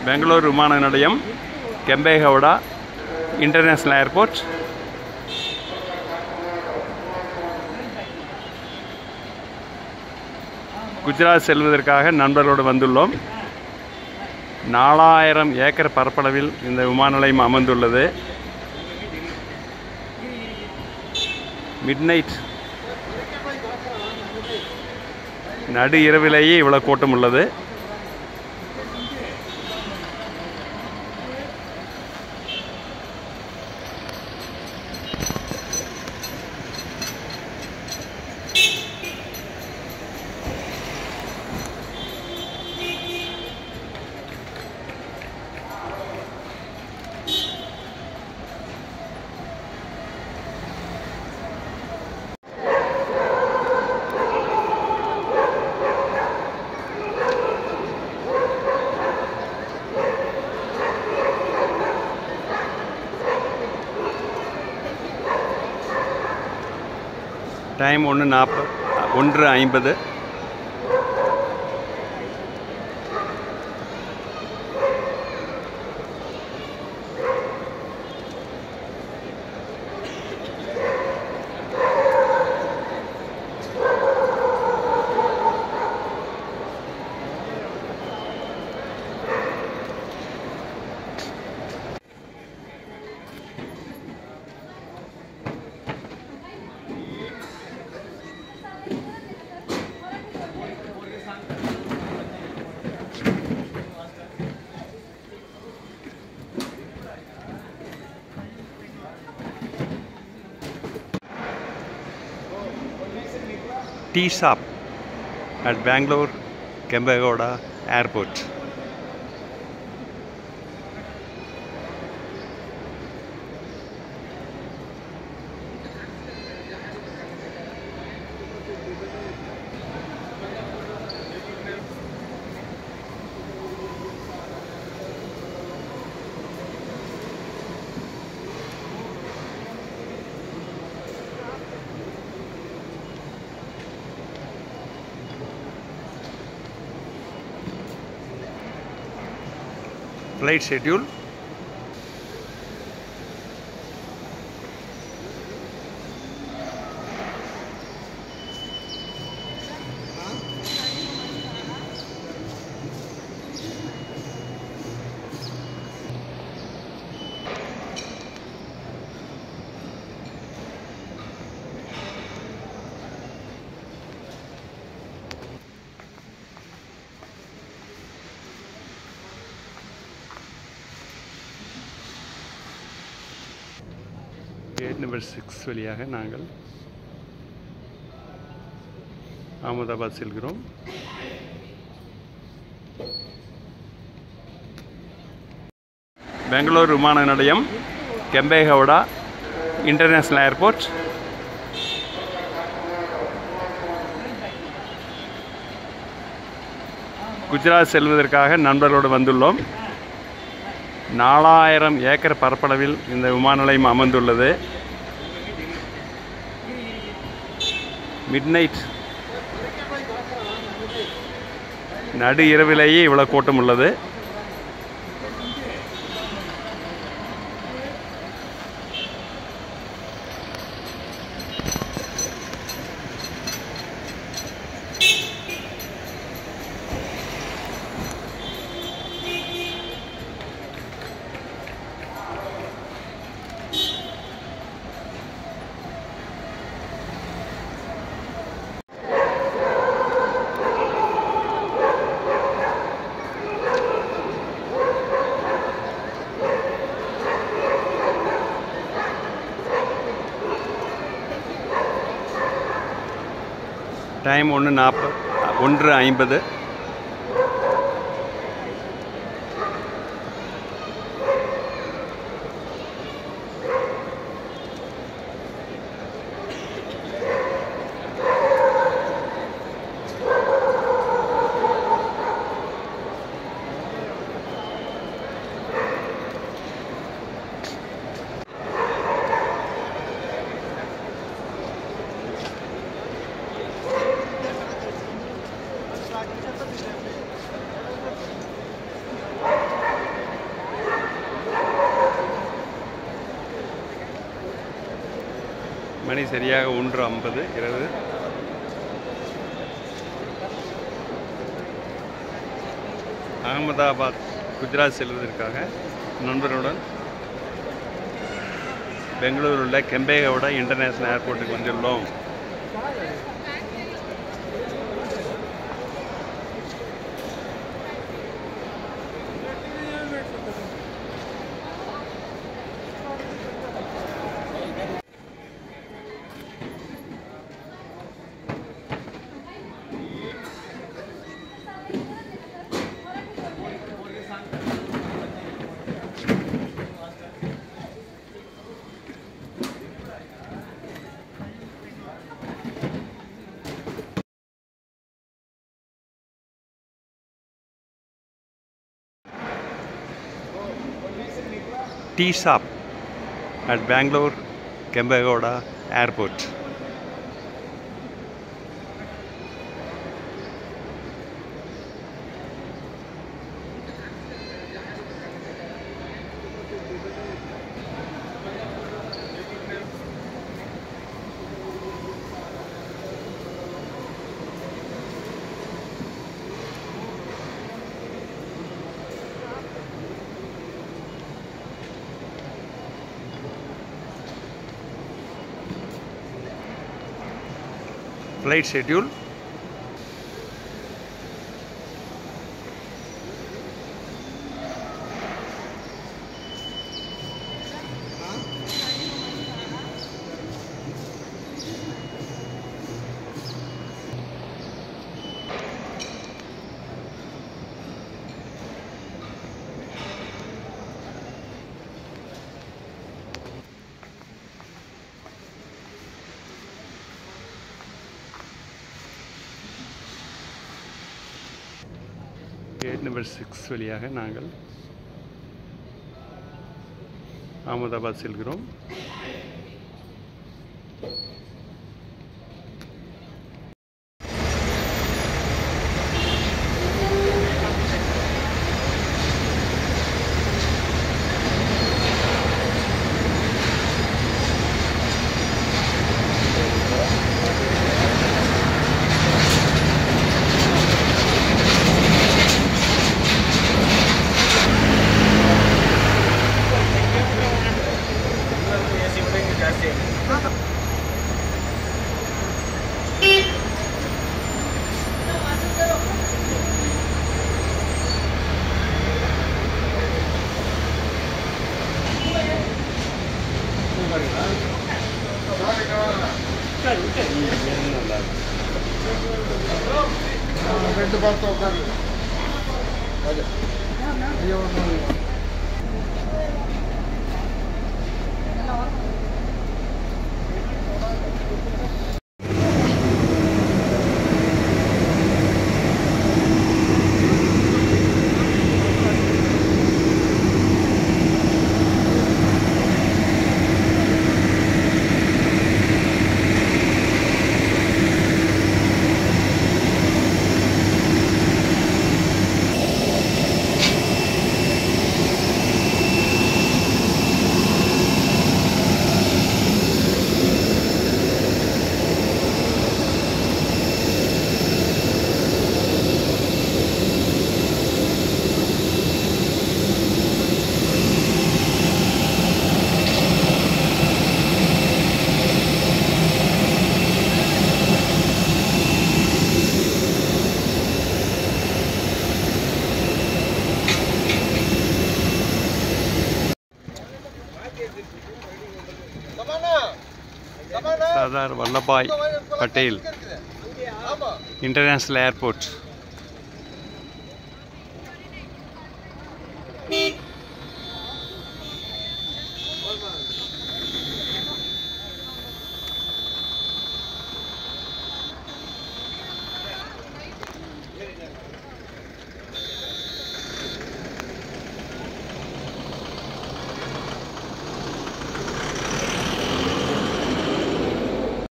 ಬೆಂಗಳೂರು ವಿಮಾನ ನಿಲಯಂ Kempegowda international airport Gujarat செல்வதற்காக நண்பர்களோடு வந்துள்ளோம் நாலாயிரம் ஏக்கர் பரப்பளவில் இந்த விமான நிலையம் அமைந்துள்ளது மிட்நைட் நடு இரவிலேயே இவ்வளோ கூட்டம் உள்ளது டைம் ஒன்று நாற்பது ஒன்று ஐம்பது tea shop at Bangalore Kempegoda Airport. Flight schedule gate number six வழியாக நாங்கள் அகமதாபாத் செல்கிறோம் பெங்களூர் விமான நிலையம் கெம்பேகவுடா இன்டர்நேஷ்னல் ஏர்போர்ட் குஜராத் செல்வதற்காக நண்பர்களோடு வந்துள்ளோம் நாலாயிரம் ஏக்கர் பரப்பளவில் இந்த விமான நிலையம் அமைந்துள்ளது மிட்நைட் நடு இரவிலேயே இவ்வளோ கூட்டம் உள்ளது டைம் ஒன்று நாற்பது ஒன்று ஐம்பது மணி சரியாக ஒன்று ஐம்பது இரவு அகமதாபாத் குஜராத் செல்வதற்காக நண்பருடன் பெங்களூரில் உள்ள கெம்பேகவுடா இன்டர்நேஷ்னல் ஏர்போர்ட்டுக்கு வந்துள்ளோம் tea shop at Bangalore Kempegoda Airport. Flight schedule gate number six வழியாக நாங்கள் அகமதாபாத் செல்கிறோம் ரெண்டு பார்த்து உட்காரு ஐயோ சர்தார் வல்லபாய் பட்டேல் இன்டர்நேஷ்னல் ஏர்போர்ட்